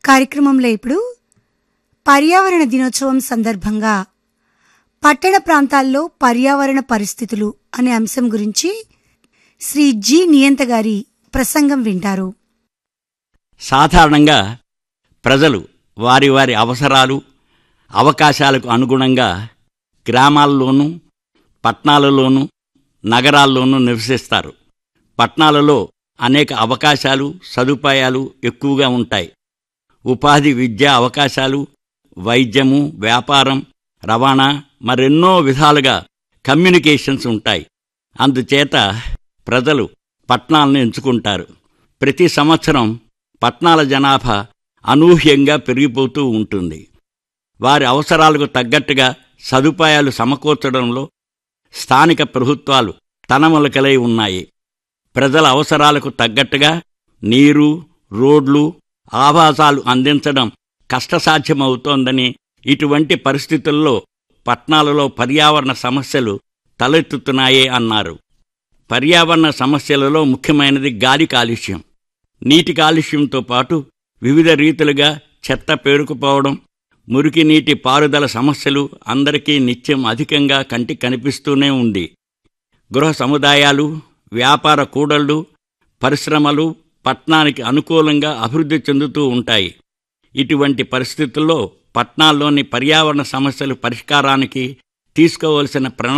కార్యక్రమంలో ఇప్పుడు పర్యావరణ దినోత్సవం సందర్భంగా పట్టణ ప్రాంతాల్లో పర్యావరణ పరిస్థితులు అనే అంశం గురించి శ్రీ జి నియంత గారి ప్రసంగం వింటారు సాధారణంగా ప్రజలు వారి వారి అవసరాలు అవకాశాలకు అనుగుణంగా గ్రామాల్లోనూ పట్టణాలలోనూ నగరాల్లోనూ నివసిస్తారు పట్టణాలలో అనేక అవకాశాలు సదుపాయాలు ఎక్కువగా ఉంటాయి ఉపాధి విద్యా అవకాశాలు వైద్యము వ్యాపారం రవాణా మరెన్నో విధాలుగా కమ్యూనికేషన్స్ ఉంటాయి అందుచేత ప్రజలు పట్టణాలను ఎంచుకుంటారు ప్రతి సంవత్సరం పట్టణాల జనాభా అనూహ్యంగా పెరిగిపోతూ ఉంటుంది వారి అవసరాలకు తగ్గట్టుగా సదుపాయాలు సమకూర్చడంలో స్థానిక ప్రభుత్వాలు తనములకలై ఉన్నాయి ప్రజల అవసరాలకు తగ్గట్టుగా నీరు రోడ్లు ఆవాసాలు అందించడం కష్టసాధ్యమవుతోందని ఇటువంటి పరిస్థితుల్లో పట్నాలలో పర్యావరణ సమస్యలు తలెత్తుతున్నాయే అన్నారు పర్యావరణ సమస్యలలో ముఖ్యమైనది గాలి కాలుష్యం నీటి కాలుష్యంతో పాటు వివిధ రీతులుగా చెత్త పేరుకుపోవడం మురికి నీటి పారుదల సమస్యలు అందరికీ నిత్యం అధికంగా కంటి కనిపిస్తూనే ఉంది గృహ సముదాయాలు వ్యాపార కూడళ్లు పరిశ్రమలు పట్నానికి అనుకూలంగా అభివృద్ధి చెందుతూ ఉంటాయి ఇటువంటి పరిస్థితుల్లో పట్నాల్లోని పర్యావరణ సమస్యలు పరిష్కారానికి తీసుకోవలసిన ప్రణా